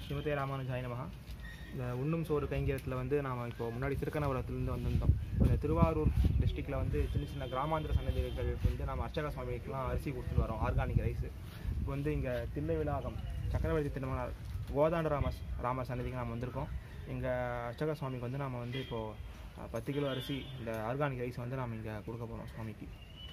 ஸ்ரீமதே ராமானுஜாய நமஹா இந்த உண்ணும் சோறு கைங்கரியத்தில் வந்து நாம் இப்போ முன்னாடி திருக்கணபுரத்துலேருந்து வந்திருந்தோம் இந்த திருவாரூர் டிஸ்ட்ரிக்டில் வந்து சின்ன சின்ன கிராமாந்திர சன்னதிகளுக்கு வந்து நம்ம அர்ச்சக சுவாமிக்கெலாம் அரிசி கொடுத்துட்டு வரோம் ஆர்கானிக் ரைஸ் இப்போ வந்து இங்கே தில்லைவிலாகம் சக்கரவர்த்தி திருமணம் கோதாண்ட ராம ராம சன்னதிக்கு நாம் வந்திருக்கோம் எங்கள் அர்ச்சக சுவாமிக்கு வந்து நாம் வந்து இப்போது பத்து கிலோ அரிசி இந்த ஆர்கானிக் ரைஸ் வந்து நாம் இங்கே கொடுக்க போகிறோம் சுவாமிக்கு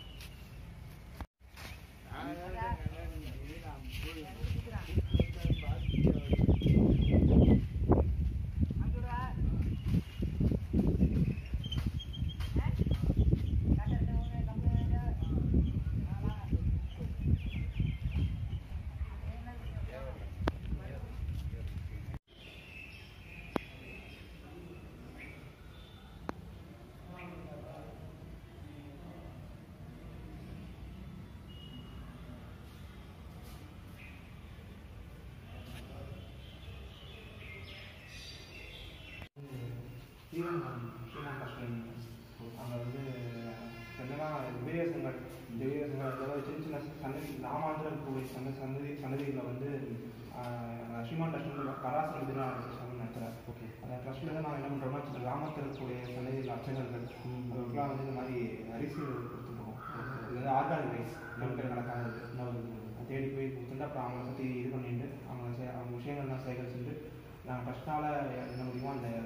ஸ்ரீரங்கம் ஸ்ரீரங்கம் கஷ்டம் அங்கே வந்து என்னன்னா வீரசங்கள் இந்த வீரசங்கள் அதாவது சின்ன சின்ன சன்னதி ராமாந்திரன் கோவில் சந்த சன்னதி சன்னதிகளில் வந்து ஆஹ், ஸ்ரீமான் ட்ரஸ்ட் கராசன் வந்து சாமி நடத்துகிறார் ஓகே அந்த ட்ரஸ்ட்டில் தான் நான் என்ன பண்ணுறோம்னா சின்ன கிராமத்தில் இருக்கக்கூடிய சன்னதியில் அர்ச்சகர்கள் அவங்களுக்குலாம் வந்து இந்த மாதிரி அரிசி கொடுத்து போவோம் இது வந்து ஆர்கானிக் ரைஸ் நமக்கு கணக்கானது தேடி போய் கொடுத்துட்டு அப்புறம் அவங்கள பற்றி இது பண்ணிட்டு அவங்க செ- அவங்க விஷயங்கள்லாம் சேகரிச்சுட்டு நாங்கள் ட்ரஸ்ட்டால் என்ன முடியுமோ அந்த